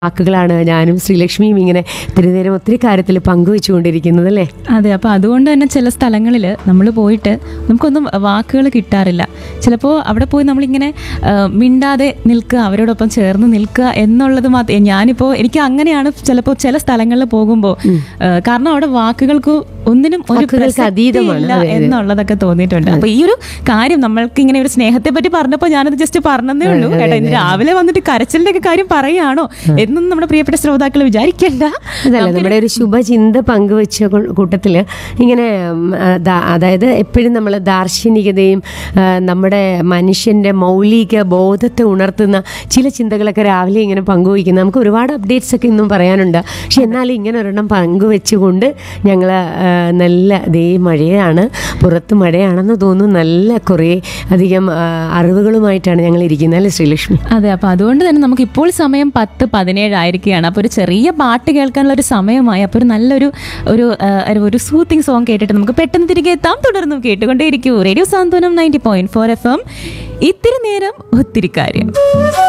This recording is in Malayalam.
വാക്കുകളാണ് ഞാനും ശ്രീലക്ഷ്മിയും ഇങ്ങനെ ഇത്തിരി നേരം ഒത്തിരി കാര്യത്തിൽ പങ്കുവെച്ചുകൊണ്ടിരിക്കുന്നത് അല്ലേ അതെ അപ്പോൾ അതുകൊണ്ട് തന്നെ ചില സ്ഥലങ്ങളിൽ നമ്മൾ പോയിട്ട് നമുക്കൊന്നും വാക്കുകൾ കിട്ടാറില്ല ചിലപ്പോൾ അവിടെ പോയി നമ്മളിങ്ങനെ ആ, മിണ്ടാതെ നിൽക്കുക അവരോടൊപ്പം ചേർന്ന് നിൽക്കുക എന്നുള്ളത് മാത്രം ഞാനിപ്പോൾ എനിക്ക് അങ്ങനെയാണ് ചിലപ്പോൾ ചില സ്ഥലങ്ങളിൽ പോകുമ്പോൾ ആ, കാരണം അവിടെ വാക്കുകൾക്ക് ഒന്നിനും ഒരു വാക്കുകൾക്ക് പ്രസക്തി അതീതമാണ്. ഇല്ല അതെ, അതെ. എന്നുള്ളതൊക്കെ തോന്നിയിട്ടുണ്ട് അപ്പൊ ഈ ഒരു കാര്യം നമ്മൾക്ക് ഇങ്ങനെ ഒരു സ്നേഹത്തെ പറ്റി പറഞ്ഞപ്പോൾ ഞാനത് ജസ്റ്റ് പറഞ്ഞതേ ഉള്ളൂ കേട്ടോ ഇന്ന് രാവിലെ വന്നിട്ട് കരച്ചിലിന്റെ ഒക്കെ കാര്യം പറയുകയാണോ എന്നൊന്നും നമ്മുടെ പ്രിയപ്പെട്ട ശ്രോതാക്കൾ വിചാരിക്കണ്ട അതല്ല നമ്മുടെ ഒരു ശുഭചിന്ത പങ്കുവെച്ച കൂ- കൂട്ടത്തില് ഇങ്ങനെ ഉം, ആ, ദാ- അതായത് എപ്പോഴും നമ്മൾ ദാർശനികതയും ആ, നമ്മുടെ മനുഷ്യന്റെ മൗലിക ബോധത്തെ ഉണർത്തുന്ന ചില ചിന്തകളൊക്കെ രാവിലെ ഇങ്ങനെ പങ്കുവയ്ക്കുന്ന നമുക്ക് ഒരുപാട് അപ്ഡേറ്റ്സ് ഒക്കെ ഇന്നും പറയാനുണ്ട് പക്ഷെ എന്നാലും ഇങ്ങനെ ഒരെണ്ണം പങ്കുവെച്ചുകൊണ്ട് ഞങ്ങൾ നല്ല ദേ മഴയാണ് പുറത്ത് മഴയാണെന്ന് തോന്നുന്നു നല്ല കുറേ അധികം ആ, അറിവുകളുമായിട്ടാണ് ഞങ്ങൾ ഇരിക്കുന്നത് അല്ലേ ശ്രീലക്ഷ്മി അതെ അപ്പൊ അതുകൊണ്ട് തന്നെ നമുക്ക് ഇപ്പോൾ സമയം പത്ത് പതിനേഴ് ആയിരിക്കുകയാണ് അപ്പൊ ഒരു ചെറിയ പാട്ട് കേൾക്കാനുള്ള ഒരു സമയമായി അപ്പൊ ഒരു നല്ലൊരു ഒരു ആ, ഒരു- ഒരു സൂത്തിങ് സോങ് കേട്ടിട്ട് നമുക്ക് പെട്ടെന്ന് തിരികെ എത്താം തുടർന്നും കേട്ടുകൊണ്ടേയിരിക്കൂ radio Santhwanam ninety point four F M ഇത്തിരി നേരം ഒത്തിരി കാര്യം